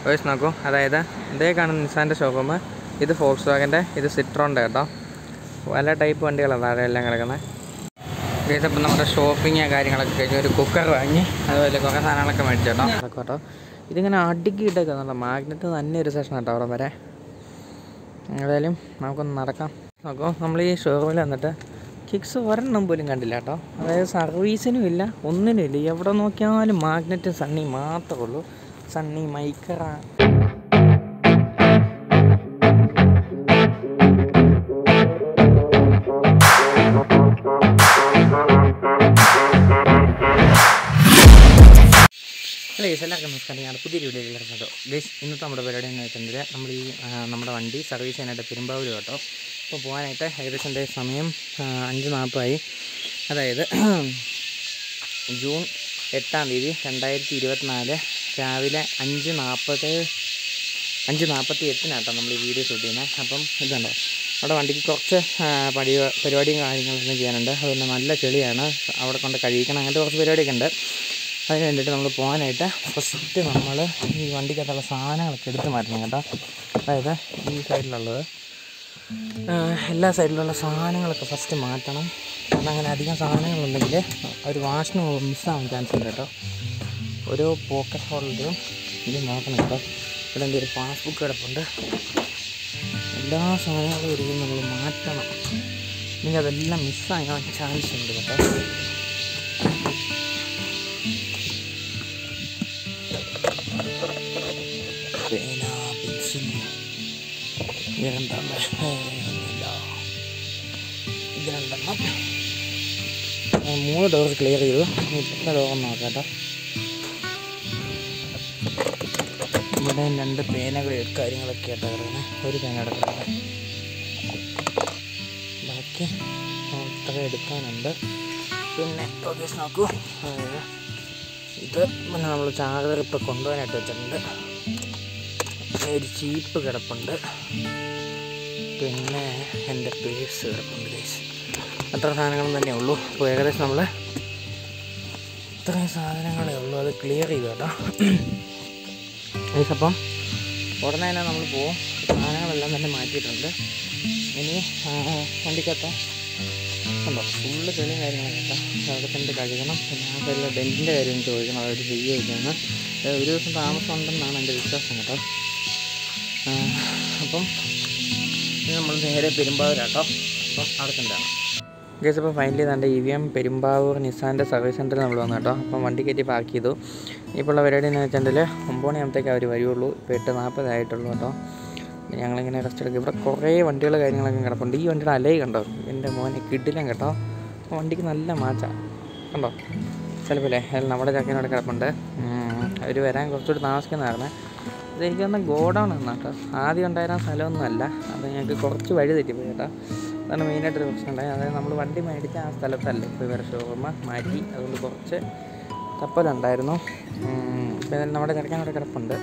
Voice നോക്കൂ അതായത് ഇതേ കാണുന്ന നിസാൻ്റെ ഷോറൂം ഇത് ഫോക്സ് വാഗൻ്റെ ഇത് സിട്രോൻ്റെ കേട്ടോ പല ടൈപ്പ് വണ്ടികളാണ് താഴെ എല്ലാം കിടക്കുന്നത് ഗൈസ് അപ്പം നമ്മുടെ ഷോപ്പിങ് കാര്യങ്ങളൊക്കെ കഴിഞ്ഞ് ഒരു കുക്കർ വാങ്ങി അതുപോലെ കുറേ സാധനങ്ങളൊക്കെ മേടിച്ചു കേട്ടോ അതൊക്കെ കേട്ടോ ഇതിങ്ങനെ അടുക്കിയിട്ടേക്കുന്നുണ്ടോ മാഗ്നറ്റ് തന്നെ ഒരു സെഷൻ കേട്ടോ അവിടെ വരെ ഏതായാലും നമുക്കൊന്ന് നടക്കാം നോക്കൂ നമ്മൾ ഈ ഷോറൂമിൽ വന്നിട്ട് കിക്സ് ഒരെണ്ണം പോലും കണ്ടില്ല കേട്ടോ അതായത് സർവീസിനും ഇല്ല ഒന്നിനും ഇല്ല എവിടെ നോക്കിയാലും മാഗ്നറ്റ് സണ്ണി മാത്രമേ ഉള്ളൂ സണ്ണി മൈക്കറ ഹലോ ഗൈസ് എല്ലാവർക്കും നമസ്കാരം ഞാൻ പുതിയൊരു വീഡിയോയിൽ കിടന്നോ ഗൈസ് ഇന്നത്തെ നമ്മുടെ പരിപാടി എന്ന് വെച്ചിട്ടുണ്ടെങ്കിൽ നമ്മൾ ഈ ആ, നമ്മുടെ വണ്ടി സർവീസ് ചെയ്യാനായിട്ട് പെരുമ്പാവൂർ കേട്ടോ അപ്പോൾ പോകാനായിട്ട് ഏകദേശം എൻ്റെ സമയം ആ, അഞ്ച് നാൽപ്പതായി അതായത് ജൂൺ എട്ടാം തീയതി രണ്ടായിരത്തി ഇരുപത്തിനാല് രാവിലെ അഞ്ച് നാൽപ്പത് അഞ്ച് നാൽപ്പത്തി എട്ടിനാട്ടോ നമ്മൾ ഈ വീഡിയോ ഷൂട്ട് ചെയ്യുന്നത് അപ്പം ഇതുണ്ടോ അവിടെ വണ്ടിക്ക് കുറച്ച് ആ, പടി പരിപാടിയും കാര്യങ്ങളൊക്കെ ചെയ്യാനുണ്ട് അതുകൊണ്ട് നല്ല ചെളിയാണ് അവിടെ കൊണ്ട് കഴിയിക്കണം അങ്ങനത്തെ കുറച്ച് പരിപാടിയൊക്കെ ഉണ്ട് അതിന് വേണ്ടിയിട്ട് നമ്മൾ പോകാനായിട്ട് ഫസ്റ്റ് നമ്മൾ ഈ വണ്ടിക്കകത്തുള്ള സാധനങ്ങളൊക്കെ എടുത്ത് മാറ്റണം കേട്ടോ അതായത് ഈ സൈഡിലുള്ളത് ആ, എല്ലാ സൈഡിലുള്ള സാധനങ്ങളൊക്കെ ഫസ്റ്റ് മാറ്റണം കാരണം അങ്ങനെ അധികം സാധനങ്ങളുണ്ടെങ്കിൽ ഒരു വാഷിന് മിസ്സാവാൻ ചാൻസ് ഉണ്ട് കേട്ടോ ഓരോ പോക്കറ്റ് ഹോളിലും ഇത് നോക്കണം കേട്ടോ ഇവിടെ എൻ്റെ ഒരു പാസ്ബുക്ക് കിടപ്പുണ്ട് എല്ലാ സാധനങ്ങളും ഒരിക്കലും നമ്മൾ മാറ്റണം ഇല്ലെങ്കിൽ അതെല്ലാം മിസ്സാകാൻ ചാൻസ് ഉണ്ട് കേട്ടോ പേന പെൻസിൽ രണ്ടെണ്ണം ഇല്ല ഇത് രണ്ടെണ്ണം ആ, മൂന്ന് ഡോർ ക്ലിയർ ചെയ്തു ഇത്ര ഡോർ നോക്കാം കേട്ടോ ഇവിടെ രണ്ട് പേനകൾ കാര്യങ്ങളൊക്കെ ആയിട്ടാണ് കിടക്കുന്നത് ഒരു പേന കിടക്കുന്നത് ബാക്കി ഇത്ര എടുക്കാനുണ്ട് പിന്നെ ഓക്കെ നോക്കൂ അതായത് ഇത് പിന്നെ നമ്മൾ ചാർജർ ഇപ്പോൾ കൊണ്ടുപോകാനായിട്ട് വെച്ചിട്ടുണ്ട് ഒരു ചീപ്പ് കിടപ്പുണ്ട് പിന്നെ എൻ്റെ പേഴ്സ് കിടപ്പുണ്ട് ഗൈസ് അത്ര സാധനങ്ങളും തന്നെ ഉള്ളൂ അപ്പോൾ ഏകദേശം നമ്മൾ ഇത്രയും സാധനങ്ങളേ ഉള്ളൂ അത് ക്ലിയർ ചെയ്തു കേട്ടോ ഗൈസ് അപ്പം ഉടനെ തന്നെ നമ്മൾ പോവും സാധനങ്ങളെല്ലാം തന്നെ മാറ്റിയിട്ടുണ്ട് ഇനി ആ, വണ്ടിക്കകത്ത് ഉണ്ടോ ഫുള്ള് ചെളിയും കാര്യങ്ങളൊക്കെ കേട്ടോ അവിടെ തന്നെ കഴുകണം പിന്നെ ആ സൈഡിലെ ബെഞ്ചിൻ്റെ കാര്യം ചോദിക്കണം അവർ ചെയ്യുകയില്ലെന്ന് ഒരു ദിവസം താമസം ഉണ്ടെന്നാണ് എൻ്റെ വിശ്വാസം കേട്ടോ ആ, അപ്പം ഇനി നമ്മൾ നേരെ പെരുമ്പാവൂരാട്ടോ അപ്പം അവിടെ തന്നെയാണ് ഗേസ് അപ്പോൾ ഫൈനലി തൻ്റെ ഇ വി എം പെരുമ്പാവൂർ നിസാൻ്റെ സർവീസ് സെൻറ്ററിൽ നമ്മൾ വന്നു കേട്ടോ അപ്പം വണ്ടി കയറ്റി പാർക്ക് ചെയ്തു ഇപ്പോൾ ഉള്ള പരിപാടി എന്ന് വെച്ചിട്ടുണ്ടെങ്കിൽ ഒമ്പത് മണിയാകുമ്പോഴത്തേക്ക് അവർ വരുള്ളൂ ഇപ്പോൾ എട്ട് നാൽപ്പതായിട്ടുള്ളൂ കേട്ടോ പിന്നെ ഞങ്ങളിങ്ങനെ റെസ്റ്റ് എടുക്കും ഇവിടെ കുറേ വണ്ടികൾ കാര്യങ്ങളൊക്കെ കിടപ്പുണ്ട് ഈ വണ്ടിയുടെ അലയി കണ്ടോ എൻ്റെ മോനെ കിടിലം കേട്ടോ ആ വണ്ടിക്ക് നല്ല മാച്ച കണ്ടോ ചിലപ്പോൾ അല്ലേ അതിൽ നമ്മുടെ ചക്കനോട് കിടപ്പുണ്ട് അവർ വരാൻ കുറച്ചുകൂടി താമസിക്കുന്നതാണ് ഇതെനിക്ക് തന്നെ ഗോഡൗൺ എന്നാ കേട്ടോ ആദ്യം ഉണ്ടായിരുന്ന സ്ഥലമൊന്നുമല്ല അപ്പോൾ ഞങ്ങൾക്ക് കുറച്ച് വഴി തെറ്റിപ്പോയി കേട്ടോ അതാണ് മെയിനായിട്ടൊരു പ്രശ്നം ഉണ്ടായത് അതായത് നമ്മൾ വണ്ടി മേടിച്ച ആ സ്ഥലത്തല്ല ഇപ്പോൾ ഇവരുടെ ഷോറൂം മാറ്റി അതുകൊണ്ട് കുറച്ച് തപ്പലുണ്ടായിരുന്നു ഉം, ഇപ്പോൾ ഏതായാലും നമ്മുടെ ചെറുക്കാനോട് കിടപ്പുണ്ട്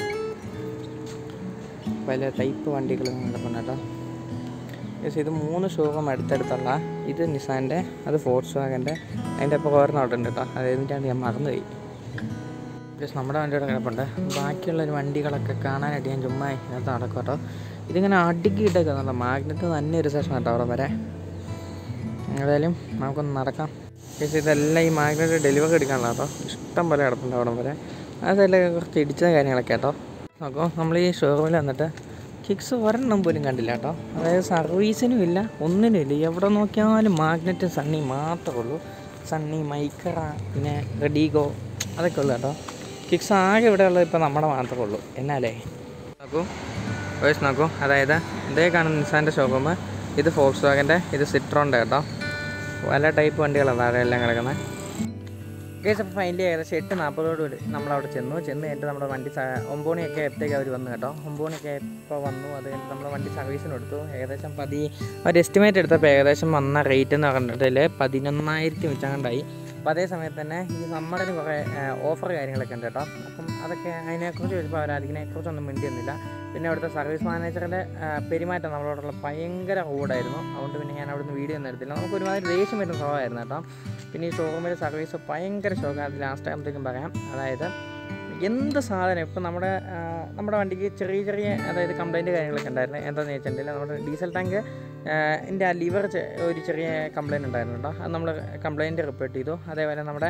പല ടൈപ്പ് വണ്ടികൾ കിടപ്പുണ്ട് കേട്ടോ യെസ് ഇത് മൂന്ന് ഷോറൂം അടുത്തടുത്തുള്ള ഇത് നിസാൻ്റെ അത് ഫോർട്സ് വാഗൻ്റെ അതിൻ്റെ അപ്പോൾ വേറെ അവിടെ ഉണ്ട് കേട്ടോ അത് എന്നിട്ടാണ് ഞാൻ മറന്നുപോയി ജസ്റ്റ് നമ്മുടെ വണ്ടിയുടെ കിടപ്പുണ്ട് ബാക്കിയുള്ള ഒരു വണ്ടികളൊക്കെ കാണാനായിട്ട് ഞാൻ ചുമ്മാ ഇതിനകത്ത് നടക്കും കേട്ടോ ഇതിങ്ങനെ അടുക്കിയിട്ടേക്കുന്നുണ്ടോ മാഗ്നറ്റ് തന്നെ ഒരു സെഷൻ കേട്ടോ അവിടെ വരെ ഏതായാലും നമുക്കൊന്ന് നടക്കാം പക്ഷേ ഇതെല്ലാം ഈ മാഗ്നറ്റ് ഡെലിവറി എടുക്കാനുള്ള കേട്ടോ ഇഷ്ടം പോലെ കിടപ്പുണ്ട് അവിടെ വരെ അതെല്ലാം കുറച്ച് ഇടിച്ച കാര്യങ്ങളൊക്കെ കേട്ടോ നോക്കൂ നമ്മൾ ഈ ഷോറൂമിൽ വന്നിട്ട് കിക്സ് ഒരെണ്ണം പോലും കണ്ടില്ല കേട്ടോ അതായത് സർവീസിനും ഇല്ല ഒന്നിനും ഇല്ല എവിടെ നോക്കിയാലും മാഗ്നറ്റ് സണ്ണി മാത്രമേ ഉള്ളൂ സണ്ണി മൈക്കറ പിന്നെ റെഡീഗോ അതൊക്കെ ഉള്ളു കേട്ടോ കിക്സ് ആകെ ഇവിടെ ഉള്ളത് ഇപ്പോൾ നമ്മുടെ മാത്രമേ ഉള്ളൂ എന്നാലേ നോക്കൂ വോയിസ് നോക്കൂ അതായത് ഇതേ കാണുന്ന നിസാൻ്റെ ഷോറൂം ഇത് ഫോക്സ് വാഗൻ്റെ ഇത് സിട്രോൻ്റെ കേട്ടോ പല ടൈപ്പ് വണ്ടികളാണ് താഴെ എല്ലാം കിടക്കുന്നത് കേസ് അപ്പോൾ ഫൈനലി ഏകദേശം എട്ട് നാൽപ്പതോട് കൂടി നമ്മളവിടെ ചെന്നു ചെന്ന് കഴിഞ്ഞിട്ട് നമ്മുടെ വണ്ടി സ- ഒമ്പത് മണിയൊക്കെ ആയപ്പോഴത്തേക്ക് അവർ വന്നു കേട്ടോ ഒമ്പത് മണിയൊക്കെ ഇപ്പോൾ വന്നു അത് കഴിഞ്ഞിട്ട് നമ്മൾ വണ്ടി സർവീസിന് എടുത്തു ഏകദേശം പതി ഒരു എസ്റ്റിമേറ്റ് എടുത്തപ്പോൾ ഏകദേശം വന്ന റേറ്റ് എന്ന് പറഞ്ഞിട്ടുണ്ടെങ്കിൽ പതിനൊന്നായിരത്തി വെച്ചങ്ങണ്ടായി അപ്പോൾ അതേ സമയത്ത് തന്നെ ഈ സമ്മറിന് കുറേ ഓഫർ കാര്യങ്ങളൊക്കെ ഉണ്ട് കേട്ടോ അപ്പം അതൊക്കെ അതിനെക്കുറിച്ച് ചോദിച്ചപ്പോൾ അവർ അതിനെക്കുറിച്ചൊന്നും മിണ്ടിയൊന്നുമില്ല പിന്നെ അവിടുത്തെ സർവീസ് മാനേജറുടെ ആ, പെരുമാറ്റം നമ്മളോടുള്ള ഭയങ്കര റൂഡായിരുന്നു അതുകൊണ്ട് പിന്നെ ഞാൻ അവിടുന്ന് വീഡിയോ ഒന്നും എടുത്തില്ല നമുക്ക് ഒരുമാതിരി ദേഷ്യം വരുന്ന സ്വഭാവമായിരുന്നു കേട്ടോ പിന്നെ ഈ ഷോറൂമിലെ സർവീസ് ഭയങ്കര ഷോക്കാണ് അത് ലാസ്റ്റ് ആകുമ്പോഴത്തേക്കും പറയാം അതായത് എന്ത് സാധനം ഇപ്പം നമ്മുടെ ആ, നമ്മുടെ വണ്ടിക്ക് ചെറിയ ചെറിയ അതായത് കംപ്ലൈൻറ്റ് കാര്യങ്ങളൊക്കെ ഉണ്ടായിരുന്നു എന്താണെന്ന് വെച്ചിട്ടുണ്ടെങ്കിൽ നമ്മുടെ ഡീസൽ ടാങ്ക് എൻ്റെ ആ ലിവർ ഒരു ചെറിയ കംപ്ലൈൻറ്റ് ഉണ്ടായിരുന്നു കേട്ടോ അത് നമ്മൾ കംപ്ലൈൻറ്റ് റിപ്പോർട്ട് ചെയ്തു അതേപോലെ നമ്മുടെ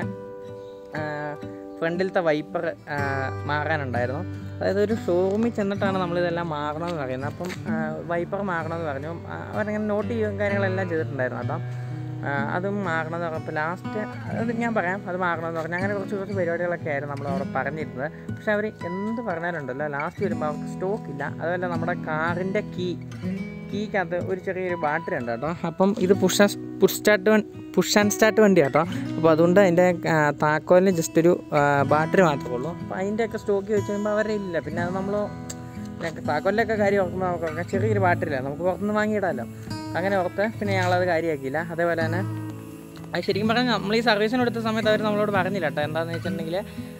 ഫ്രണ്ടിലത്തെ വൈപ്പർ മാറാനുണ്ടായിരുന്നു അതായത് ഒരു ഷോറൂമിൽ ചെന്നിട്ടാണ് നമ്മളിതെല്ലാം മാറണമെന്ന് പറയുന്നത് അപ്പം വൈപ്പർ മാറണമെന്ന് പറഞ്ഞു ആ, അവരങ്ങനെ നോട്ട് ചെയ്യുകയും കാര്യങ്ങളെല്ലാം ചെയ്തിട്ടുണ്ടായിരുന്നു അപ്പം ആ, അതും മാറണമെന്ന് പറഞ്ഞപ്പോൾ ലാസ്റ്റ് അത് ഞാൻ പറയാം അത് മാറണമെന്ന് പറഞ്ഞു അങ്ങനെ കുറച്ച് കുറച്ച് പരിപാടികളൊക്കെ ആയിരുന്നു നമ്മൾ അവിടെ പറഞ്ഞിരുന്നത് പക്ഷെ അവർ എന്ത് പറഞ്ഞാലുണ്ടല്ലോ ലാസ്റ്റ് വരുമ്പോൾ അവർക്ക് സ്റ്റോക്ക് ഇല്ല അതുപോലെ നമ്മുടെ കാറിൻ്റെ കീ കീക്കകത്ത് ഒരു ചെറിയൊരു ബാറ്ററി ഉണ്ട് കേട്ടോ അപ്പം ഇത് push push start one push and start വണ്ടി കേട്ടോ അപ്പോൾ അതുകൊണ്ട് അതിൻ്റെ ആ, താക്കോലിന് ജസ്റ്റ് ഒരു ബാറ്ററി മാത്രമേ ഉള്ളൂ അപ്പോൾ അതിൻ്റെയൊക്കെ സ്റ്റോക്ക് വെച്ച് കഴിയുമ്പോൾ അവരുടെ ഇല്ല പിന്നെ അത് നമ്മൾ താക്കോലിലൊക്കെ കാര്യം ഓർക്കുമ്പോൾ നമുക്ക് ചെറിയൊരു ബാറ്ററി ഇല്ല നമുക്ക് പുറത്തുനിന്ന് വാങ്ങിയിടാമല്ലോ അങ്ങനെ ഓർത്ത് പിന്നെ ഞങ്ങളത് കാര്യമാക്കിയില്ല അതേപോലെ തന്നെ അത് ശരിക്കും പറഞ്ഞാൽ നമ്മൾ ഈ സർവീസിന് എടുത്ത സമയത്ത് അവർ നമ്മളോട് പറഞ്ഞില്ല കേട്ടോ എന്താണെന്ന് വെച്ചിട്ടുണ്ടെങ്കിൽ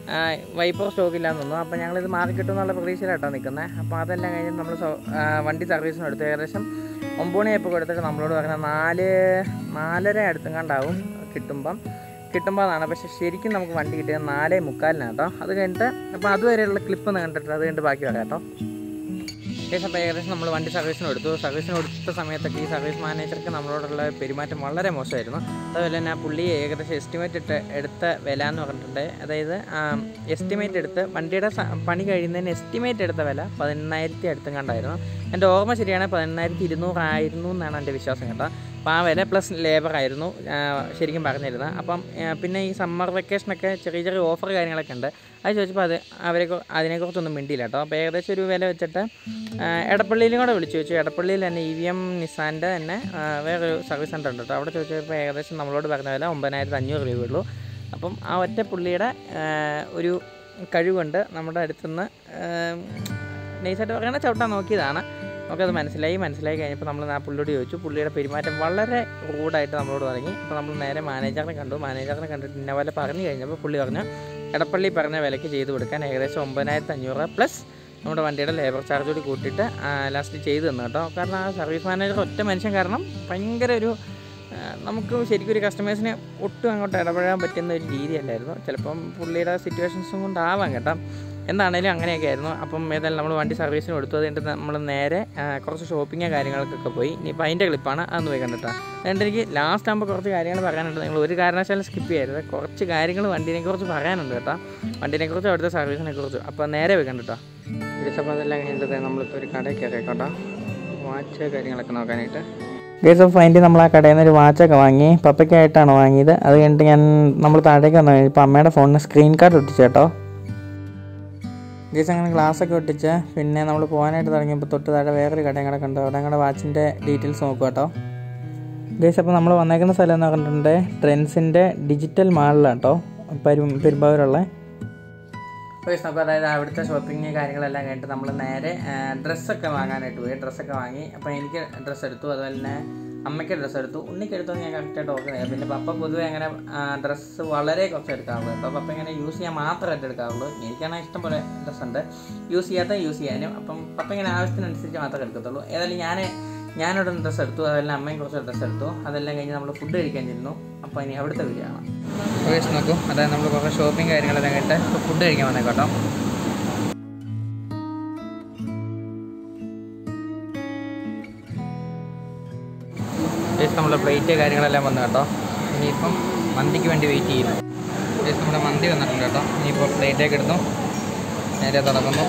വൈപ്പർ സ്റ്റോക്ക് ഇല്ലാന്ന് തോന്നുന്നു അപ്പോൾ ഞങ്ങളിത് മാറി കിട്ടും എന്നുള്ള പ്രതീക്ഷയിലാട്ടോ നിൽക്കുന്നത് അപ്പോൾ അതെല്ലാം കഴിഞ്ഞ് നമ്മൾ സോ- ആ, വണ്ടി സർവീസിന് എടുത്തു ഏകദേശം ഒമ്പത് മണിയപ്പോൾ കൊടുത്തിട്ട് നമ്മളോട് പറഞ്ഞാൽ നാല് നാലര അടുത്തെങ്ങാണ്ടാവും കിട്ടുമ്പം കിട്ടുമ്പോൾ അതാണ് പക്ഷേ ശരിക്കും നമുക്ക് വണ്ടി കിട്ടിയത് നാലേ മുക്കാലിനാണ് കേട്ടോ അത് കഴിഞ്ഞിട്ട് അപ്പോൾ അതുവരെയുള്ള ക്ലിപ്പ് ഒന്ന് കണ്ടിട്ട് അത് കഴിഞ്ഞിട്ട് ബാക്കി പറയാം കേട്ടോ ഏകദേശം അപ്പോൾ ഏകദേശം നമ്മൾ വണ്ടി സർവീസിന് എടുത്തു സർവീസിന് കൊടുത്ത സമയത്തൊക്കെ ഈ സർവീസ് മാനേജർക്ക് നമ്മളോടുള്ള പെരുമാറ്റം വളരെ മോശമായിരുന്നു അതുപോലെ തന്നെ ആ പുള്ളി ഏകദേശം എസ്റ്റിമേറ്റ് ഇട്ട് എടുത്ത വില എന്ന് പറഞ്ഞിട്ടുണ്ട് അതായത് എസ്റ്റിമേറ്റ് എടുത്ത് വണ്ടിയുടെ സ- പണി കഴിയുന്നതിന് എസ്റ്റിമേറ്റ് എടുത്ത വില പതിനെണ്ണായിരത്തി അടുത്തും കണ്ടായിരുന്നു എൻ്റെ ഓർമ്മ ശരിയാണ് പതിനെണ്ണായിരത്തി ഇരുന്നൂറായിരുന്നു എന്നാണ് എൻ്റെ വിശ്വാസം കേട്ടോ അപ്പോൾ ആ വില പ്ലസ് ലേബർ ആയിരുന്നു ആ, ശരിക്കും പറഞ്ഞിരുന്നത് അപ്പം ആ, പിന്നെ ഈ സമ്മർ വെക്കേഷനൊക്കെ ചെറിയ ചെറിയ ഓഫർ കാര്യങ്ങളൊക്കെ ഉണ്ട് അത് ചോദിച്ചപ്പോൾ അത് അവരെ കു- അതിനെക്കുറിച്ചൊന്നും മിണ്ടിയില്ല കേട്ടോ അപ്പോൾ ഏകദേശം ഒരു വില വെച്ചിട്ട് ആ, എടപ്പള്ളിയിലും കൂടെ വിളിച്ചു ചോദിച്ചു എടപ്പള്ളിയിൽ തന്നെ ഇ വി എം നിസാൻ്റെ തന്നെ ആ, വേറൊരു സർവീസ് സെൻ്റർ ഉണ്ട് കേട്ടോ അവിടെ ചോദിച്ചപ്പോൾ ഏകദേശം നമ്മളോട് പറഞ്ഞ വില ഒമ്പതിനായിരത്തി അഞ്ഞൂറ് രൂപയുള്ളൂ അപ്പം ആ ഒറ്റ പുള്ളിയുടെ ആ, ഒരു കഴിവുണ്ട് നമ്മുടെ അടുത്തുനിന്ന് നൈസായിട്ട് പറയുകയാണെങ്കിൽ ചവിട്ടാൻ നോക്കിയതാണ് നമുക്കത് മനസ്സിലായി മനസ്സിലായി കഴിഞ്ഞപ്പോൾ നമ്മൾ ആ പുള്ളിയോട് ചോദിച്ചു പുള്ളിയുടെ പെരുമാറ്റം വളരെ റൂഡായിട്ട് നമ്മളോട് തുടങ്ങി അപ്പോൾ നമ്മൾ നേരെ മാനേജറിനെ കണ്ടു മാനേജറിനെ കണ്ടിട്ട് ഇന്ന പോലെ പറഞ്ഞു കഴിഞ്ഞപ്പോൾ പുള്ളി പറഞ്ഞു എടപ്പള്ളി പറഞ്ഞ വിലയ്ക്ക് ചെയ്ത് കൊടുക്കാൻ ഏകദേശം ഒമ്പതിനായിരത്തി അഞ്ഞൂറ് പ്ലസ് നമ്മുടെ വണ്ടിയുടെ ലേബർ ചാർജ് കൂടി കൂട്ടിയിട്ട് ലാസ്റ്റ് ചെയ്ത് തന്നു കേട്ടോ കാരണം ആ സർവീസ് മാനേജർ ഒറ്റ മനുഷ്യൻ കാരണം ഭയങ്കര ഒരു ആ, നമുക്ക് ശരിക്കും ഒരു കസ്റ്റമേഴ്സിനെ ഒട്ടും അങ്ങോട്ട് ഇടപെടാൻ പറ്റുന്ന ഒരു രീതിയല്ലായിരുന്നു ചിലപ്പം പുള്ളിയുടെ സിറ്റുവേഷൻസും കൊണ്ടാവാം കേട്ടോ എന്താണേലും അങ്ങനെയൊക്കെ ആയിരുന്നു അപ്പം ഏതായാലും നമ്മൾ വണ്ടി സർവീസിന് കൊടുത്തു അത് കഴിഞ്ഞിട്ട് നമ്മൾ നേരെ ആ, കുറച്ച് ഷോപ്പിങ്ങോ കാര്യങ്ങൾക്കൊക്കെ പോയി ഇനിയിപ്പോൾ അതിൻ്റെ ക്ലിപ്പാണ് അതൊന്ന് പോയി കണ്ടിട്ടാ അതുകൊണ്ട് എനിക്ക് ലാസ്റ്റ് ആകുമ്പോൾ കുറച്ച് കാര്യങ്ങൾ പറയാനുണ്ട് നിങ്ങൾ ഒരു കാരണവശാലും സ്കിപ്പ് ചെയ്യരുത് കുറച്ച് കാര്യങ്ങൾ വണ്ടീനെ കുറിച്ച് പറയാനുണ്ട് കേട്ടോ വണ്ടീനെ കുറിച്ചും അവിടുത്തെ സർവീസിനെ കുറിച്ചും അപ്പോൾ നേരെ പോയി കണ്ടിട്ടോ അപ്പോൾ അതെല്ലാം കഴിഞ്ഞിട്ട് നമ്മളിപ്പോൾ ഒരു കടയിൽ കയറിയേക്കോട്ടോ വാച്ച് കാര്യങ്ങളൊക്കെ നോക്കാനായിട്ട് ഗേസ് ഓഫ് ഫൈൻഡ് നമ്മൾ ആ കടയിൽ നിന്ന് ഒരു വാച്ചൊക്കെ വാങ്ങി പപ്പയ്ക്കായിട്ടാണ് വാങ്ങിയത് അത് കഴിഞ്ഞിട്ട് ഞാൻ നമ്മൾ താഴേക്ക് വന്നു ഇപ്പോൾ അമ്മയുടെ ഫോണിന് സ്ക്രീൻ കാർഡ് ഒട്ടിച്ചു കേട്ടോ ഗേസ് അങ്ങനെ ഗ്ലാസ് ഒക്കെ ഒട്ടിച്ച് പിന്നെ നമ്മൾ പോകാനായിട്ട് തുടങ്ങിയപ്പോൾ തൊട്ട് താഴെ വേറൊരു കടയും കൂടെ കണ്ടു അവിടെ ഞങ്ങളുടെ വാച്ചിൻ്റെ ഡീറ്റെയിൽസ് നോക്കുക കേട്ടോ ഗേസ് അപ്പോൾ നമ്മൾ വന്നേക്കുന്ന സ്ഥലം എന്ന് പറഞ്ഞിട്ടുണ്ട് ട്രെൻഡ്സിൻ്റെ ഡിജിറ്റൽ മാളിലാണ് കേട്ടോ പെരും പെരുമ്പാവൂരുള്ള ഗേസ് നമുക്ക് അതായത് അവിടുത്തെ ഷോപ്പിംഗ് കാര്യങ്ങളെല്ലാം കഴിഞ്ഞിട്ട് നമ്മൾ നേരെ ഡ്രസ്സൊക്കെ വാങ്ങാനായിട്ട് പോയി ഡ്രസ്സൊക്കെ വാങ്ങി അപ്പോൾ എനിക്ക് ഡ്രസ്സ് എടുത്തു അതുപോലെ തന്നെ അമ്മയ്ക്ക് ഡ്രസ്സ് എടുത്തു ഉണ്ണിക്ക് എടുത്തു ഞാൻ കറക്റ്റായിട്ട് ഓർക്കുന്നില്ല പിന്നെ പപ്പ പൊതുവെ അങ്ങനെ ഡ്രസ്സ് വളരെ കുറച്ച് എടുക്കാറുള്ളൂ കേട്ടോ പപ്പ ഇങ്ങനെ യൂസ് ചെയ്യാൻ മാത്രമായിട്ട് എടുക്കാറുള്ളൂ എനിക്കാണെങ്കിൽ ഇഷ്ടം പോലെ ഡ്രസ്സ് ഉണ്ട് യൂസ് ചെയ്യാത്ത യൂസ് ചെയ്യാനും അപ്പം പപ്പ ഇങ്ങനെ ആവശ്യത്തിനനുസരിച്ച് മാത്രമേ എടുക്കത്തുള്ളൂ ഏതായാലും ഞാൻ ഞാനൊരു ഡ്രസ്സ് എടുത്തു അതുപോലെ അമ്മയും കുറച്ച് ഡ്രസ്സ് എടുത്തു അതെല്ലാം കഴിഞ്ഞ് നമ്മൾ ഫുഡ് കഴിക്കാൻ ചെന്നു അപ്പോൾ ഇനി അവിടുത്തെ വീഡിയോ ആണ് വേസ്റ്റ് നോക്കൂ അതായത് നമ്മൾ കുറേ ഷോപ്പിംഗ് കാര്യങ്ങളെല്ലാം കഴിഞ്ഞിട്ട് ഫുഡ് കഴിക്കാൻ വന്നേക്കോട്ടോ ജസ്റ്റ് നമ്മുടെ പ്ലേറ്റ് കാര്യങ്ങളെല്ലാം വന്നു കേട്ടോ ഇനിയിപ്പം മന്തിക്ക് വേണ്ടി വെയിറ്റ് ചെയ്യുന്നു ജസ്റ്റ് നമ്മുടെ മന്തി വന്നിട്ടുണ്ട് കേട്ടോ ഇനിയിപ്പോൾ പ്ലേറ്റൊക്കെ എടുത്തു നേരെ തുടങ്ങുന്നു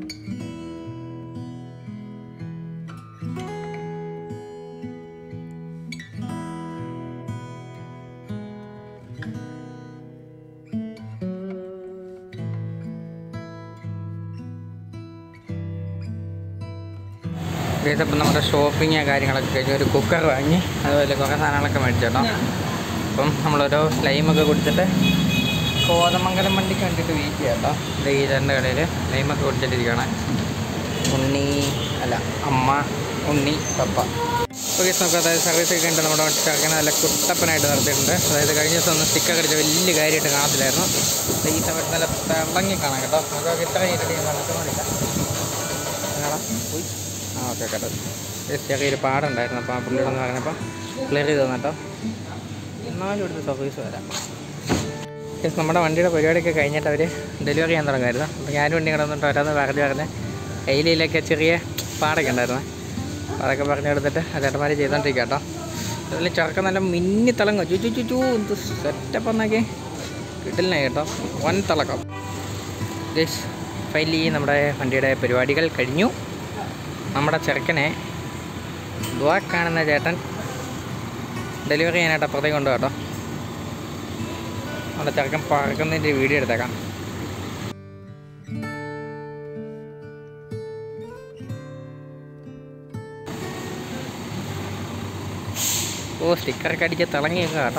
ഗൈസ് അപ്പം നമ്മുടെ ഷോപ്പിങ് കാര്യങ്ങളൊക്കെ കഴിഞ്ഞ് ഒരു കുക്കർ വാങ്ങി അതുപോലെ കുറേ സാധനങ്ങളൊക്കെ മേടിച്ചു കേട്ടോ അപ്പം നമ്മളോരോ സ്ലൈമൊക്കെ കൊടുത്തിട്ട് കോതമംഗലം വണ്ടിക്ക് വേണ്ടിയിട്ട് വെയിറ്റ് ചെയ്യാം കേട്ടോ ഇത് ഈ രണ്ട് കടയിൽ സ്ലൈമൊക്കെ കൊടുത്തിട്ടിരിക്കുകയാണ് ഉണ്ണി അല്ല അമ്മ ഉണ്ണി പപ്പ ഇപ്പോൾ കേസ് നമുക്ക് അതായത് സർവീസ് ഒക്കെ ഉണ്ട് നമ്മുടെ ചെറുക്കനെ നല്ല കുട്ടപ്പനായിട്ട് നടത്തിയിട്ടുണ്ട് അതായത് കഴിഞ്ഞ ദിവസം ഒന്ന് സ്റ്റിക്കർ അടിച്ച വലിയ കാര്യമായിട്ട് കാണത്തില്ലായിരുന്നു ഇത് ഈ സമയത്ത് നല്ല തിളങ്ങി കാണാം കേട്ടോ നമുക്ക് ഇത്ര ഈരടി നടക്കുന്നില്ല കാണാം പോയി ആ ഓക്കെ കേട്ടോ ഒരു ചെറിയൊരു പാടുണ്ടായിരുന്നു അപ്പോൾ ആ പുള്ളിയോടൊന്ന് പറഞ്ഞപ്പോൾ ക്ലിയർ ചെയ്ത് തന്നു കേട്ടോ എന്നാലും ഇവിടുത്തെ സർവീസ് വരാം Yes, നമ്മുടെ വണ്ടിയുടെ പരിപാടിയൊക്കെ കഴിഞ്ഞിട്ട് അവർ ഡെലിവറി ചെയ്യാൻ തുടങ്ങുമായിരുന്നു അപ്പോൾ ഞാനും വണ്ടി കിടന്നിട്ട് ഓരോന്ന് പറഞ്ഞു പറഞ്ഞ് കയ്യിലൊക്കെ ചെറിയ പാടൊക്കെ ഉണ്ടായിരുന്നു അപ്പോൾ അതൊക്കെ പറഞ്ഞു കൊടുത്തിട്ട് ആ ചേട്ടന്മാർ ചെയ്തോണ്ടിരിക്കുക കേട്ടോ അതിൽ ചെറുക്ക നല്ല മിന്നി തിളങ്ങും ചു ചു ചു ചു എന്ത് സെറ്റപ്പ് എന്നൊക്കെ കിട്ടില്ല കേട്ടോ വൻ തിളക്കം ഗൈസ് ഫൈനലി നമ്മുടെ വണ്ടിയുടെ പരിപാടികൾ കഴിഞ്ഞു നമ്മുടെ ചെറുക്കനെ ദ്വാ കാണുന്ന ചേട്ടൻ ഡെലിവറി ചെയ്യാനായിട്ട് അപ്പുറത്തേക്ക് കൊണ്ടു കേട്ടോ നമ്മുടെ ചെറുക്കൻ പറക്കുന്നതിൻ്റെ വീഡിയോ എടുത്തേക്കാം ഓ സ്റ്റിക്കറൊക്കെ അടിച്ച് തിളങ്ങിയൊക്കെ കേട്ടോ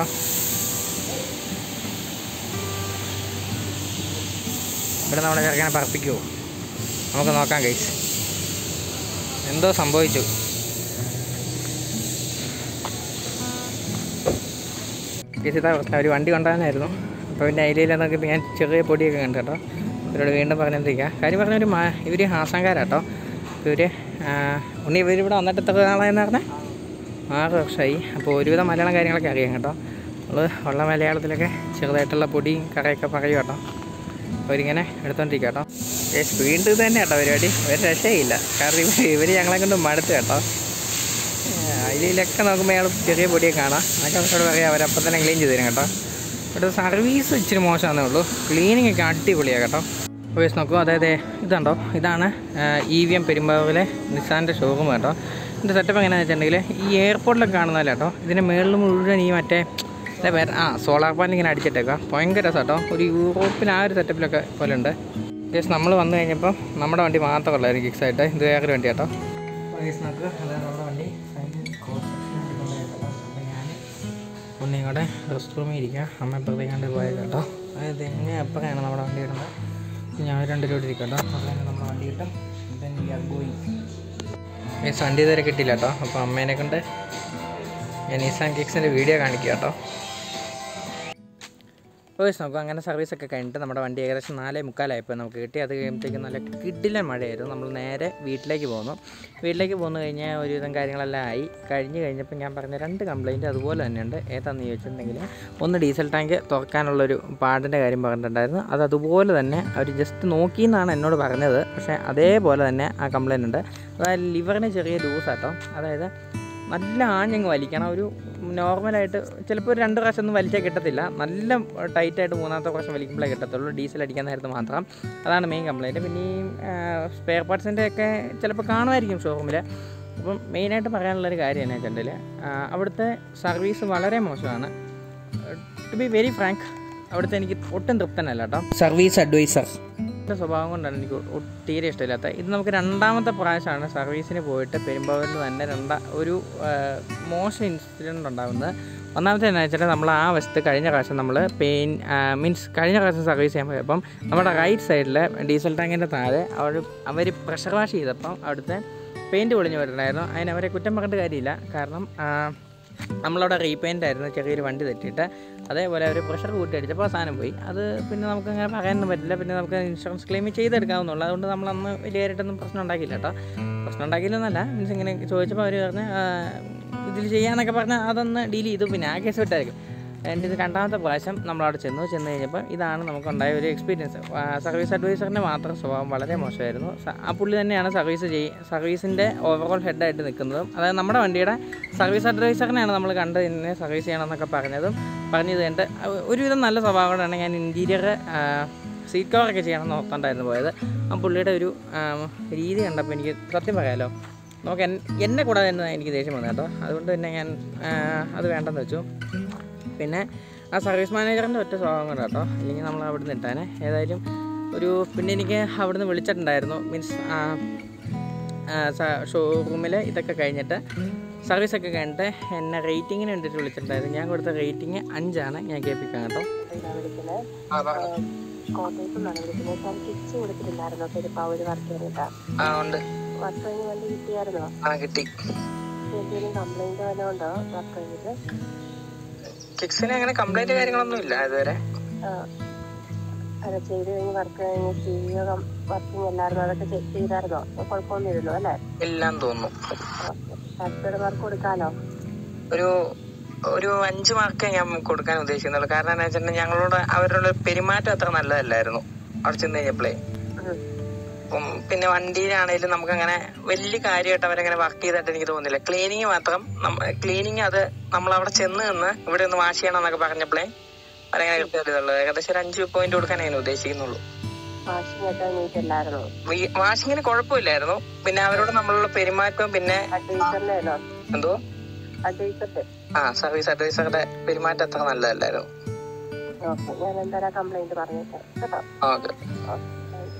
ഇവിടെ നമ്മുടെ ചെറുക്കനെ പറപ്പിക്കുമോ നമുക്ക് നോക്കാം കൈസ് എന്തോ സംഭവിച്ചു കേസ് ഇതാ പ്രശ്നം ഒരു വണ്ടി കൊണ്ടുവന്നായിരുന്നു അപ്പോൾ പിന്നെ അതിൽ നോക്കിയപ്പോൾ ഞാൻ ചെറിയ പൊടിയൊക്കെ കണ്ടു കേട്ടോ ഇവരോട് വീണ്ടും പറഞ്ഞിരിക്കുക കാര്യം പറഞ്ഞ ഒരു മാ ഇവർ ഹാസാങ്കാരാട്ടോ ഇവർ ഉണ്ണി ഇവരിവിടെ വന്നിട്ട് എത്ര നാളായെന്ന് പറഞ്ഞാൽ ആറ് വർഷമായി അപ്പോൾ ഒരുവിധം മലയാളം കാര്യങ്ങളൊക്കെ അറിയാം കേട്ടോ നമ്മൾ ഉള്ള മലയാളത്തിലൊക്കെ ചെറുതായിട്ടുള്ള പൊടിയും കറയൊക്കെ പറയും കേട്ടോ അവരിങ്ങനെ എടുത്തോണ്ടിരിക്കുക കേട്ടോ ഏസ് വീണ്ടും ഇത് തന്നെ കേട്ടോ പരിപാടി ഒരു രക്ഷയില്ല കാരണം ഇവർ ഇവർ ഞങ്ങളെ കൊണ്ട് മടുത്ത് കേട്ടോ അതിലൊക്കെ നോക്കുമ്പോൾ അയാൾ ചെറിയ പൊടിയൊക്കെ കാണാം അതൊക്കെ അവരോട് പറയാം അവരപ്പം തന്നെ ക്ലീൻ ചെയ്ത് തരും കേട്ടോ ഇവിടുത്തെ സർവീസ് ഇച്ചിരി മോശമാണെന്നേ ഉള്ളൂ ക്ലീനിങ് ഒക്കെ അടിപൊളിയാണ് കേട്ടോ വേസ് നോക്കൂ അതായത് ഇതുണ്ടോ ഇതാണ് ഇ വി എം പെരുമ്പാവൂരിലെ നിസാൻ്റെ ഷോറൂം കേട്ടോ ഇതിൻ്റെ സെറ്റപ്പ് എങ്ങനെയാണെന്ന് വെച്ചിട്ടുണ്ടെങ്കിൽ ഈ എയർപോർട്ടിലൊക്കെ കാണുന്നതല്ല കേട്ടോ ഇതിൻ്റെ മുകളിൽ മുഴുവൻ ഈ മറ്റേ ഇല്ല വേറെ ആ സോളാർ പാനൽ ഇങ്ങനെ അടിച്ചിട്ടേക്കുക ഭയങ്കര രസം കേട്ടോ ഒരു യൂറോപ്പിൽ ആ ഒരു സെറ്റപ്പിലൊക്കെ പോലെ ഉണ്ട് ജസ്റ്റ് നമ്മൾ വന്നു കഴിഞ്ഞപ്പോൾ നമ്മുടെ വണ്ടി മാത്രമുള്ളായിരുന്നു കിക്സ് ആയിട്ട് ഇത് വേറൊരു വണ്ടി കേട്ടോ നമുക്ക് അതാണ് നമ്മുടെ വണ്ടി ഒന്നേ കൂടെ റെസ്റ്റ് റൂമിൽ ഇരിക്കുക അമ്മ ഇപ്പുറത്തേക്കാണ്ട് പോയത് കേട്ടോ അതായത് എങ്ങനെ അപ്പുറമാണ് നമ്മുടെ വണ്ടി ഇടുന്നത് ഞാൻ രണ്ട് രൂപ ഇരിക്കും കേട്ടോ അപ്പോൾ തന്നെ നമ്മുടെ വണ്ടി കിട്ടും then we are going. Yes, വണ്ടി ഇതുവരെ കിട്ടിയില്ല കേട്ടോ അപ്പോൾ അമ്മേനെ കൊണ്ട് ഞാൻ നിസാൻ കിക്സിൻ്റെ വീഡിയോ കാണിക്കുക കേട്ടോ ഓസ് നമുക്ക് അങ്ങനെ സർവീസൊക്കെ കഴിഞ്ഞിട്ട് നമ്മുടെ വണ്ടി ഏകദേശം നാലേ മുക്കാലായപ്പോൾ നമുക്ക് കിട്ടി അത് കഴിയുമ്പോഴത്തേക്കും നല്ല കിഡിലൻ മഴയായിരുന്നു നമ്മൾ നേരെ വീട്ടിലേക്ക് പോന്നു വീട്ടിലേക്ക് പോന്നു കഴിഞ്ഞാൽ ഒരുവിധം കാര്യങ്ങളെല്ലാം ആയി കഴിഞ്ഞ് കഴിഞ്ഞപ്പോൾ ഞാൻ പറഞ്ഞ രണ്ട് കംപ്ലയിൻറ്റ് അതുപോലെ തന്നെയുണ്ട് ഏതാണെന്ന് ചോദിച്ചിട്ടുണ്ടെങ്കിൽ ഒന്ന് ഡീസൽ ടാങ്ക് തുറക്കാനുള്ളൊരു പാടിൻ്റെ കാര്യം പറഞ്ഞിട്ടുണ്ടായിരുന്നു അത് അതുപോലെ തന്നെ അവർ ജസ്റ്റ് നോക്കിയെന്നാണ് എന്നോട് പറഞ്ഞത് പക്ഷേ അതേപോലെ തന്നെ ആ കംപ്ലയിൻ്റ് ഉണ്ട് അതായത് ലിവറിന് ചെറിയ ലൂസാട്ടോ അതായത് നല്ല ആഞ്ഞങ്ങ് വലിക്കണം ഒരു നോർമലായിട്ട് ചിലപ്പോൾ ഒരു രണ്ട് പ്രാവശ്യം ഒന്നും വലിച്ചാൽ കിട്ടത്തില്ല നല്ല ടൈറ്റായിട്ട് മൂന്നാമത്തെ പ്രാവശ്യം വലിക്കുമ്പോഴേ കിട്ടത്തുള്ളൂ ഡീസൽ അടിക്കാൻ നേരത്ത് മാത്രം അതാണ് മെയിൻ കംപ്ലയിൻറ്റ് പിന്നെ ഈ സ്പെയർ പാർട്സിൻ്റെ ഒക്കെ ചിലപ്പോൾ കാണുമായിരിക്കും ഷോറൂമിൽ അപ്പം മെയിനായിട്ട് പറയാനുള്ളൊരു കാര്യം എന്നാ വെച്ചിട്ടുണ്ടെങ്കിൽ അവിടുത്തെ സർവീസ് വളരെ മോശമാണ് ടു ബി വെരി ഫ്രാങ്ക് അവിടുത്തെ എനിക്ക് ഒട്ടും തൃപ്തനല്ല കേട്ടോ സർവീസ് അഡ്വൈസർ എൻ്റെ സ്വഭാവം കൊണ്ടാണ് എനിക്ക് ഒ- തീരെ ഇഷ്ടമില്ലാത്ത ഇത് നമുക്ക് രണ്ടാമത്തെ പ്രാവശ്യമാണ് സർവീസിന് പോയിട്ട് പെരുമ്പാവൂരിൽ തന്നെ രണ്ടാ ഒരു ആ, മോശം ഇൻസിഡൻറ്റ് ഉണ്ടാകുന്നത് ഒന്നാമത്തെ എന്താ വെച്ചാൽ നമ്മൾ ആ വശത്ത് കഴിഞ്ഞ പ്രാവശ്യം നമ്മൾ പെയിൻ മീൻസ് കഴിഞ്ഞ പ്രാവശ്യം സർവീസ് ചെയ്യാൻ പോയപ്പം നമ്മുടെ റൈറ്റ് സൈഡിൽ ഡീസൽ ടാങ്കിൻ്റെ താഴെ അവർ അവർ പ്രഷർ വാഷ് ചെയ്തപ്പം അവിടുത്തെ പെയിൻറ്റ് പൊളിഞ്ഞു പോയിട്ടുണ്ടായിരുന്നു അതിന് അവരെ കുറ്റം പറഞ്ഞിട്ട് കാര്യമില്ല കാരണം ആ, നമ്മളവിടെ റീപെയിൻ്റ് ആയിരുന്നു ചെറിയൊരു വണ്ടി തെറ്റിയിട്ട് അതേപോലെ അവർ പ്രഷർ കൂട്ടി അടിച്ചപ്പോൾ ആ സാധനം പോയി അത് പിന്നെ നമുക്ക് അങ്ങനെ പറയാനൊന്നും പറ്റില്ല പിന്നെ നമുക്ക് ഇൻഷുറൻസ് ക്ലെയിം ചെയ്തെടുക്കാവുന്നുള്ളൂ അതുകൊണ്ട് നമ്മളന്ന് വലിയ കാര്യമായിട്ടൊന്നും പ്രശ്നം ഉണ്ടാക്കിയില്ല കേട്ടോ പ്രശ്നം ഉണ്ടാക്കിയില്ലെന്നല്ല മീൻസ് ഇങ്ങനെ ചോദിച്ചപ്പോൾ അവർ പറഞ്ഞ് ആ, ഇതിൽ ചെയ്യാന്നൊക്കെ പറഞ്ഞാൽ അതൊന്ന് ഡീൽ ചെയ്തു പിന്നെ ആ കേസ് വിട്ടായിരിക്കും എൻ്റെ ഇത് രണ്ടാമത്തെ പ്രാവശ്യം നമ്മളവിടെ ചെന്നു ചെന്ന് കഴിഞ്ഞപ്പോൾ ഇതാണ് നമുക്കുണ്ടായ ഒരു എക്സ്പീരിയൻസ് സർവീസ് അഡ്വൈസറിൻ്റെ മാത്രം സ്വഭാവം വളരെ മോശമായിരുന്നു സ- ആ പുള്ളി തന്നെയാണ് സർവീസ് ചെയ് സർവീസിൻ്റെ ഓവറോൾ ഹെഡായിട്ട് നിൽക്കുന്നതും അതായത് നമ്മുടെ വണ്ടിയുടെ സർവീസ് അഡ്വൈസറിനെയാണ് നമ്മൾ കണ്ട് ഇന്നെ സർവീസ് ചെയ്യണമെന്നൊക്കെ പറഞ്ഞതും പറഞ്ഞത് കഴിഞ്ഞിട്ട് ഒരുവിധം നല്ല സ്വഭാവമാണ് ഞാൻ ഇൻറ്റീരിയർ സീറ്റ് കവറൊക്കെ ചെയ്യണമെന്ന് ഓർത്തോണ്ടായിരുന്നു പോയത് ആ പുള്ളിയുടെ ഒരു ആ, രീതി കണ്ടപ്പോൾ എനിക്ക് സത്യം പറയാമല്ലോ നമുക്ക് എൻ- എന്നെ കൂടാതെ തന്നെ എനിക്ക് ദേഷ്യം വന്നു കേട്ടോ അതുകൊണ്ട് തന്നെ ഞാൻ ആ, അത് വേണ്ടെന്ന് വെച്ചു പിന്നെ ആ സർവീസ് മാനേജറിൻ്റെ ഒറ്റ സ്വഭാവം കൊണ്ട് കേട്ടോ അല്ലെങ്കിൽ നമ്മൾ അവിടെ നിന്ന് ഇട്ടാനെ ഏതായാലും ഒരു പിന്നെ എനിക്ക് അവിടുന്ന് വിളിച്ചിട്ടുണ്ടായിരുന്നു മീൻസ് ഷോറൂമിൽ ഇതൊക്കെ കഴിഞ്ഞിട്ട് സർവീസൊക്കെ കഴിഞ്ഞിട്ട് എന്നെ റേറ്റിങ്ങിന് വേണ്ടിയിട്ട് വിളിച്ചിട്ടുണ്ടായിരുന്നു ഞാൻ കൊടുത്ത റേറ്റിംഗ് അഞ്ചാണ് ഞാൻ കേൾപ്പിക്കാം കേട്ടോ കോട്ടയത്ത് നിന്നാണ് വിളിക്കുന്നത് സാർ കിച്ച് കൊടുത്തിട്ടുണ്ടായിരുന്നോ പെരുപ്പാവൂര് വർക്ക് ചെയ്തിട്ട് ആ ഉണ്ട് വർക്ക് കഴിഞ്ഞ് വണ്ടി കിട്ടിയായിരുന്നോ ആ കിട്ടി എന്തെങ്കിലും കംപ്ലൈന്റ് വല്ലതും ഉണ്ടോ വർക്ക് കഴിഞ്ഞിട്ട് കിക്സിന് അങ്ങനെ കംപ്ലൈൻറ്റ് കാര്യങ്ങളൊന്നും ഇല്ല ഇതുവരെ ആ, അല്ല ചെയ്ത് കഴിഞ്ഞ് വർക്ക് കഴിഞ്ഞ് സ്റ്റീരിയോ വർക്കിംഗ് അല്ലായിരുന്നു അതൊക്കെ ചെക്ക് ചെയ്തായിരുന്നോ അപ്പൊ കുഴപ്പമൊന്നുമില്ലല്ലോ അല്ലേ ഇല്ലാന്ന് തോന്നുന്നു സാറ്റിസ്ഫൈഡ് മാർക്ക് കൊടുക്കാലോ ഒരു ഒരു അഞ്ച് മാർക്കേ ഞാൻ കൊടുക്കാൻ ഉദ്ദേശിക്കുന്നുള്ളൂ കാരണം എന്താ വെച്ചിട്ടുണ്ടെങ്കിൽ ഞങ്ങളോട് അവരുടെ പെരുമാറ്റം അത്ര നല്ലതല്ലായിരുന്നു അവിടെ ചെന്ന് കഴിഞ്ഞപ്പോഴേ ഉം. അപ്പം പിന്നെ വണ്ടിയിലാണെങ്കിലും നമുക്ക് അങ്ങനെ വലിയ കാര്യമായിട്ട് അവരങ്ങനെ വർക്ക് ചെയ്തിട്ട് എനിക്ക് തോന്നുന്നില്ല ക്ലീനിങ് മാത്രം ക്ലീനിങ് അത് നമ്മൾ അവിടെ ചെന്ന് നിന്ന് ഇവിടെ ഒന്ന് വാഷ് ചെയ്യണം എന്നൊക്കെ പറഞ്ഞപ്പോഴേ അവരങ്ങനെ കിട്ടിയതുള്ളൂ ഏകദേശം ഒരു അഞ്ച് പോയിന്റ് കൊടുക്കാൻ ഞാൻ ഉദ്ദേശിക്കുന്നുള്ളൂ വാഷിംഗ് ഒക്കെ നീറ്റല്ലായിരുന്നു ഈ- വാഷിങ്ങിന് കുഴപ്പമില്ലായിരുന്നു പിന്നെ അവരോട് നമ്മളുള്ള പെരുമാറ്റവും പിന്നെ അഡ്വൈസറിന്റെ ആണോ എന്തോ അഡ്വൈസറിന്റെ ആ സർവീസ് അഡ്വൈസറുടെ പെരുമാറ്റം അത്ര നല്ലതല്ലായിരുന്നു ഓക്കെ ഞാൻ എന്തായാലും കംപ്ലൈന്റ് പറഞ്ഞേക്കാം കേട്ടോ ഓക്കെ ഓക്കെ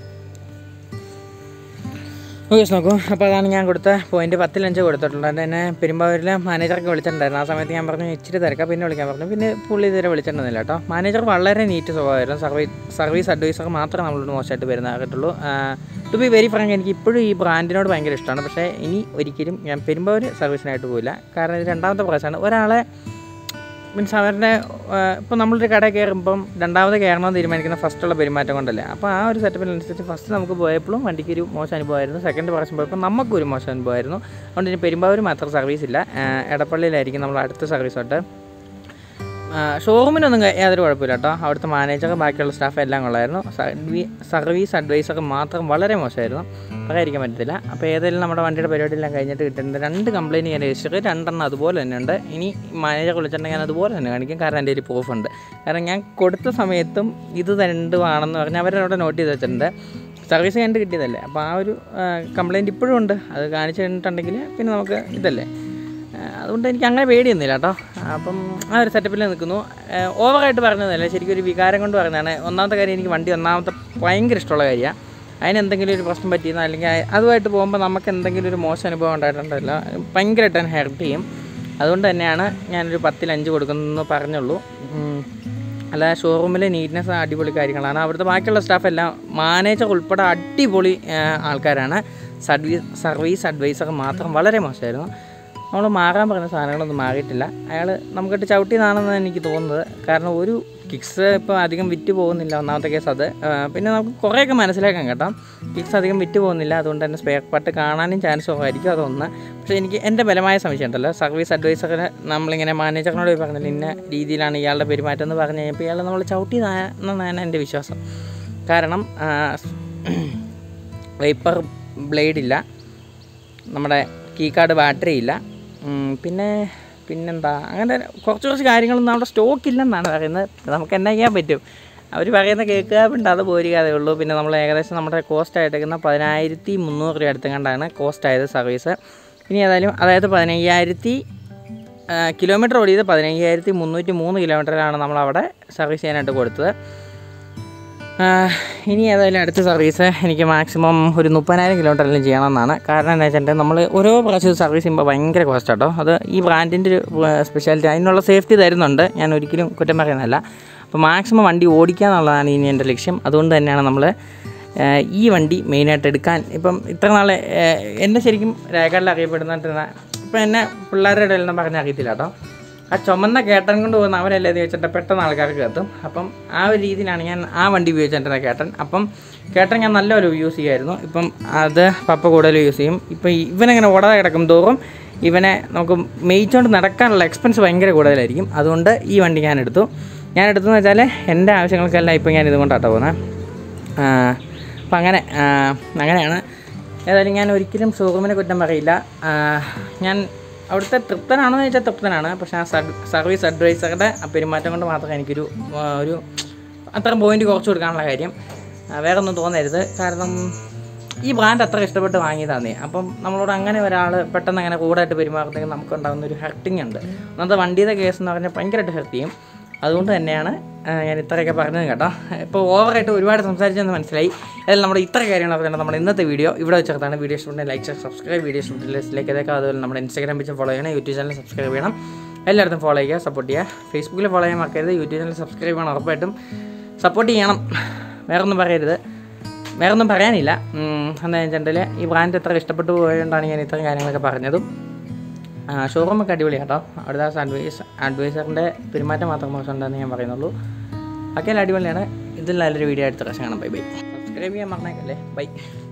ഓക്കെ നോക്കൂ അപ്പോൾ അതാണ് ഞാൻ കൊടുത്ത പോയിന്റ് പത്തിലഞ്ച് കൊടുത്തിട്ടുണ്ട് അത് തന്നെ പെരുമ്പാവൂരിലെ മാനേജർക്ക് വിളിച്ചിട്ടുണ്ടായിരുന്നു ആ സമയത്ത് ഞാൻ പറഞ്ഞു ഇച്ചിരി തിരക്കാം പിന്നെ വിളിക്കാൻ പറഞ്ഞു പിന്നെ പുള്ളി ഇതുവരെ വിളിച്ചിട്ടുണ്ടെന്നില്ല കേട്ടോ മാനേജർ വളരെ നീറ്റ് സ്വഭാവമായിരുന്നു സർവീസ് സർവീസ് അഡ്വൈസർ മാത്രമേ നമ്മളോട് മോശമായിട്ട് വരുന്നതാകത്തുള്ളൂ ടു ബി വെരി ഫ്രാങ്ക് എനിക്ക് ഇപ്പോഴും ഈ ബ്രാൻഡിനോട് ഭയങ്കര ഇഷ്ടമാണ് പക്ഷേ ഇനി ഒരിക്കലും ഞാൻ പെരുമ്പാവൂർ സർവീസിനായിട്ട് പോയില്ല കാരണം ഇത് രണ്ടാമത്തെ പ്രാവശ്യമാണ് ഒരാളെ മീൻസ് അവരുടെ ഇപ്പോൾ നമ്മളൊരു കടയിൽ കയറുമ്പം രണ്ടാമത് കയറണമെന്ന് തീരുമാനിക്കുന്ന ഫസ്റ്റുള്ള പെരുമാറ്റം കൊണ്ടല്ലേ അപ്പോൾ ആ ഒരു സെറ്റപ്പിനനുസരിച്ച് ഫസ്റ്റ് നമുക്ക് പോയപ്പോഴും വണ്ടിക്ക് ഒരു മോശം അനുഭവമായിരുന്നു സെക്കൻഡ് പ്രാവശ്യം പോയപ്പോൾ നമുക്കൊരു മോശം അനുഭവമായിരുന്നു അതുകൊണ്ട് ഇനി പെരുമ്പാവൂർ മാത്രം സർവീസ് ഇല്ല ആ, എടപ്പള്ളിയിലായിരിക്കും നമ്മൾ അടുത്ത സർവീസ് തൊട്ട് ആ, ഷോറൂമിനൊന്നും ക- യാതൊരു കുഴപ്പമില്ല കേട്ടോ അവിടുത്തെ മാനേജർ ബാക്കിയുള്ള സ്റ്റാഫ് എല്ലാം കൊള്ളായിരുന്നു സർവീ- സർവീസ് അഡ്വൈസർ മാത്രം വളരെ മോശമായിരുന്നു പറയാതിരിക്കാൻ പറ്റത്തില്ല അപ്പോൾ ഏതായാലും നമ്മുടെ വണ്ടിയുടെ പരിപാടിയെല്ലാം കഴിഞ്ഞിട്ട് കിട്ടുന്നുണ്ട് രണ്ട് കംപ്ലയിൻറ്റ് ഞാൻ രജിസ്റ്റർ ചെയ്തു രണ്ടെണ്ണം അതുപോലെ തന്നെ ഉണ്ട് ഇനി മാനേജർ വിളിച്ചിട്ടുണ്ടെങ്കിൽ ഞാൻ അതുപോലെ തന്നെ കാണിക്കും കാരണം എൻ്റെ ഒരു പ്രൂഫ് ഉണ്ട് കാരണം ഞാൻ കൊടുത്ത സമയത്തും ഇത് രണ്ടുമാണെന്ന് പറഞ്ഞാൽ അവരവിടെ നോട്ട് ചെയ്ത് വെച്ചിട്ടുണ്ട് സർവീസ് കണ്ട് കിട്ടിയതല്ലേ അപ്പോൾ ആ ഒരു കംപ്ലയിൻറ്റ് ഇപ്പോഴും ഉണ്ട് അത് കാണിച്ചു കഴിഞ്ഞിട്ടുണ്ടെങ്കിൽ പിന്നെ നമുക്ക് ഇതല്ലേ ആ, അതുകൊണ്ട് എനിക്ക് അങ്ങനെ പേടിയൊന്നുമില്ല കേട്ടോ അപ്പം ആ ഒരു സെറ്റപ്പിൽ നിൽക്കുന്നു ഓവറായിട്ട് പറഞ്ഞതല്ല ശരിക്കും ഒരു വികാരം കൊണ്ട് പറഞ്ഞതാണ് ഒന്നാമത്തെ കാര്യം എനിക്ക് വണ്ടി ഒന്നാമത്തെ ഭയങ്കര ഇഷ്ടമുള്ള കാര്യമാണ് അതിന് എന്തെങ്കിലും ഒരു പ്രശ്നം പറ്റിയെന്നോ അല്ലെങ്കിൽ അ- അതുമായിട്ട് പോകുമ്പോൾ നമുക്ക് എന്തെങ്കിലും ഒരു മോശം അനുഭവം ഉണ്ടായിട്ടുണ്ടല്ലോ ഭയങ്കരമായിട്ട് തന്നെ ഹെൽപ്പ് ചെയ്യും അതുകൊണ്ട് തന്നെയാണ് ഞാനൊരു പത്തിൽ അഞ്ച് കൊടുക്കുന്നതെന്ന് പറഞ്ഞുള്ളൂ ഉം. അല്ല ഷോറൂമിലെ നീറ്റ്നെസ് അടിപൊളി കാര്യങ്ങളാണ് അവിടുത്തെ ബാക്കിയുള്ള സ്റ്റാഫ് എല്ലാം മാനേജർ ഉൾപ്പെടെ അടിപൊളി ആ, ആൾക്കാരാണ് സർവീസ് സർവീസ് അഡ്വൈസർ മാത്രം വളരെ മോശമായിരുന്നു നമ്മൾ മാറാൻ പറഞ്ഞ സാധനങ്ങളൊന്നും മാറിയിട്ടില്ല അയാൾ നമുക്കിട്ട് ചവിട്ടിയതാണെന്ന് എനിക്ക് തോന്നുന്നത് കാരണം ഒരു കിക്സ് ഇപ്പോൾ അധികം വിറ്റ് പോകുന്നില്ല ഒന്നാമത്തെ കേസ് അത് ആ, പിന്നെ നമുക്ക് കുറേയൊക്കെ മനസ്സിലാക്കാൻ കേട്ടോ കിക്സ് അധികം വിറ്റ് പോകുന്നില്ല അതുകൊണ്ട് തന്നെ സ്പെയർ പാർട്ട് കാണാനും ചാൻസ് കുറവായിരിക്കും അതൊന്ന് പക്ഷേ എനിക്ക് എൻ്റെ ബലമായ സംശയം ഉണ്ടല്ലോ സർവീസ് അഡ്വൈസറിന് നമ്മളിങ്ങനെ മാനേജറിനോട് പോയി പറഞ്ഞില്ല ഇന്ന രീതിയിലാണ് ഇയാളുടെ പെരുമാറ്റം എന്ന് പറഞ്ഞു കഴിഞ്ഞപ്പോൾ ഇയാൾ നമ്മൾ ചവിട്ടിയതാണെന്നാണ് എൻ്റെ വിശ്വാസം കാരണം വൈപ്പർ ബ്ലേഡ് ഇല്ല നമ്മുടെ കീ കാർഡ് ബാറ്ററി ഇല്ല ഉം, പിന്നെ പിന്നെന്താ അങ്ങനെ കുറച്ച് കുറച്ച് കാര്യങ്ങളൊന്നും അവിടെ സ്റ്റോക്ക് ഇല്ലെന്നാണ് പറയുന്നത് നമുക്ക് എന്നാ ചെയ്യാൻ പറ്റും അവർ പറയുന്ന കേൾക്കുക പിന്നെ അത് പോരുകയതേ ഉള്ളൂ പിന്നെ നമ്മൾ ഏകദേശം നമ്മുടെ കോസ്റ്റ് ആയിട്ടേക്കുന്ന പതിനായിരത്തി മുന്നൂറ് രൂപ അടുത്ത് കണ്ടാണ് കോസ്റ്റ് ആയത് സർവീസ് ഇനി ഏതായാലും അതായത് പതിനയ്യായിരത്തി കിലോമീറ്റർ ഓടിയത് പതിനയ്യായിരത്തി മുന്നൂറ്റി മൂന്ന് കിലോമീറ്ററിലാണ് നമ്മളവിടെ സർവീസ് ചെയ്യാനായിട്ട് കൊടുത്തത് ആഹ് ഇനി ഏതായാലും അടുത്ത സർവീസ് എനിക്ക് മാക്സിമം ഒരു മുപ്പതിനായിരം കിലോമീറ്ററിലും ചെയ്യണമെന്നാണ് കാരണം എന്താ വെച്ചിട്ടുണ്ടെങ്കിൽ നമ്മൾ ഓരോ പ്രാവശ്യം സർവീസ് ചെയ്യുമ്പോൾ ഭയങ്കര കോസ്റ്റ് കേട്ടോ അത് ഈ ബ്രാൻഡിൻ്റെ ഒരു സ്പെഷ്യാലിറ്റി അതിനുള്ള സേഫ്റ്റി തരുന്നുണ്ട് ഞാൻ ഒരിക്കലും കുറ്റം പറയുന്നതല്ല അപ്പോൾ മാക്സിമം വണ്ടി ഓടിക്കുക എന്നുള്ളതാണ് ഇനി എൻ്റെ ലക്ഷ്യം അതുകൊണ്ട് തന്നെയാണ് നമ്മൾ ഈ വണ്ടി മെയിനായിട്ട് എടുക്കാൻ ഇപ്പം ഇത്ര നാളെ ആഹ് എന്നെ ശരിക്കും രേഖകളിൽ അറിയപ്പെടുന്നിട്ട് ഇപ്പം എന്നെ പിള്ളേരുടെ ഇടയിലൊന്നും പറഞ്ഞ് അറിയത്തില്ല കേട്ടോ ആ ചുമന്ന കേട്ടൻ കൊണ്ട് പോകുന്ന അവരല്ലേ എന്ന് ചോദിച്ചിട്ട് പെട്ടെന്ന് ആൾക്കാർക്ക് കത്തും അപ്പം ആ ഒരു രീതിയിലാണ് ഞാൻ ആ വണ്ടി ഉപയോഗിച്ചിട്ടുണ്ടായിരുന്ന കേട്ടൻ അപ്പം കേട്ടൻ ഞാൻ നല്ലൊരു യൂസ് ചെയ്യുമായിരുന്നു ഇപ്പം അത് പപ്പ കൂടുതൽ യൂസ് ചെയ്യും ഇപ്പം ഇവനങ്ങനെ ഓടാതെ കിടക്കും തോറും ഇവനെ നമുക്ക് മേയിച്ചുകൊണ്ട് നടക്കാനുള്ള എക്സ്പെൻസ് ഭയങ്കര കൂടുതലായിരിക്കും അതുകൊണ്ട് ഈ വണ്ടി ഞാൻ എടുത്തു ഞാൻ എടുത്തെന്ന് വെച്ചാൽ എൻ്റെ ആവശ്യങ്ങൾക്കെല്ലാം ഇപ്പം ഞാൻ ഇതുകൊണ്ടാട്ടോ പോകുന്നത് അപ്പം അങ്ങനെ ആ, അങ്ങനെയാണ് ഏതായാലും ഞാൻ ഒരിക്കലും ഷോറൂമിനെ കുറ്റം പറയില്ല ആ, ഞാൻ അവിടുത്തെ തൃപ്തനാണെന്ന് ചോദിച്ചാൽ തൃപ്തനാണ് പക്ഷേ ആ സർ- സർവീസ് അഡ്വൈസറുടെ ആ പെരുമാറ്റം കൊണ്ട് മാത്രം എനിക്കൊരു ആ, ഒരു അത്ര പോയിന്റ് കുറച്ച് കൊടുക്കാനുള്ള കാര്യം ആ, വേറെ ഒന്നും തോന്നരുത് കാരണം ഈ ബ്രാൻഡ് അത്ര ഇഷ്ടപ്പെട്ട് വാങ്ങിയതാന്നേ അപ്പം നമ്മളോട് അങ്ങനെ ഒരാൾ പെട്ടെന്ന് അങ്ങനെ കൂടായിട്ട് പെരുമാറുന്നെങ്കിൽ നമുക്ക് ഉണ്ടാകുന്ന ഒരു ഹെർട്ടിങ് ഉണ്ട് ഒന്നാമത്തെ വണ്ടിയുടെ കേസ് എന്ന് പറഞ്ഞാൽ ഭയങ്കരമായിട്ട് ഹെർട്ട് ചെയ്യും അതുകൊണ്ട് തന്നെയാണ് ആ, ഞാൻ ഇത്രയൊക്കെ പറഞ്ഞത് കേട്ടോ ഇപ്പോൾ ഓവറായിട്ട് ഒരുപാട് സംസാരിച്ചെന്ന് മനസ്സിലായി അതിൽ നമ്മുടെ ഇത്ര കാര്യങ്ങൾ പറഞ്ഞാൽ നമ്മുടെ ഇന്നത്തെ വീഡിയോ ഇവിടെ വെച്ചിട്ടാണ് വീഡിയോ ഇഷ്ടപ്പെട്ടെങ്കിൽ ലൈക്ക് ചെയ്ത് സബ്സ്ക്രൈബ് വീഡിയോ ഇഷ്ടപ്പെട്ടില്ലെങ്കിൽ ഇതൊക്കെ അതുപോലെ നമ്മുടെ ഇൻസ്റ്റാഗ്രാം പേജ് ഫോളോ ചെയ്യണം യൂട്യൂബ് ചാനൽ സബ്സ്ക്രൈബ് ചെയ്യണം എല്ലായിടത്തും ഫോളോ ചെയ്യുക സപ്പോർട്ട് ചെയ്യുക ഫേസ്ബുക്കിൽ ഫോളോ ചെയ്യാൻ മറക്കരുത് യൂട്യൂബ് ചാനൽ സബ്സ്ക്രൈബ് ചെയ്യണം ഉറപ്പായിട്ടും സപ്പോർട്ട് ചെയ്യണം വേറൊന്നും പറയരുത് വേറൊന്നും പറയാനില്ല ഉം, എന്താ വെച്ചിട്ടുണ്ടെങ്കിൽ ഈ ബ്രാൻഡ് എത്ര ഇഷ്ടപ്പെട്ടു പോയതുകൊണ്ടാണ് ഞാൻ ഇത്രയും കാര്യങ്ങളൊക്കെ പറഞ്ഞതും ഷോറൂമൊക്കെ അടിപൊളി കേട്ടോ അവിടുത്തെ അഡ്വൈസ് അഡ്വൈസറിൻ്റെ പെരുമാറ്റം മാത്രം മോശമുണ്ടെന്ന് ഞാൻ പറയുന്നുള്ളൂ ബാക്കിയെല്ലാം അടിപൊളിയാണ് ഇതിൽ നല്ലൊരു വീഡിയോ അടുത്ത പ്രാവശ്യം കാണാം ബൈ ബൈ സബ്സ്ക്രൈബ് ചെയ്യാൻ മറന്നേക്കല്ലേ ബൈ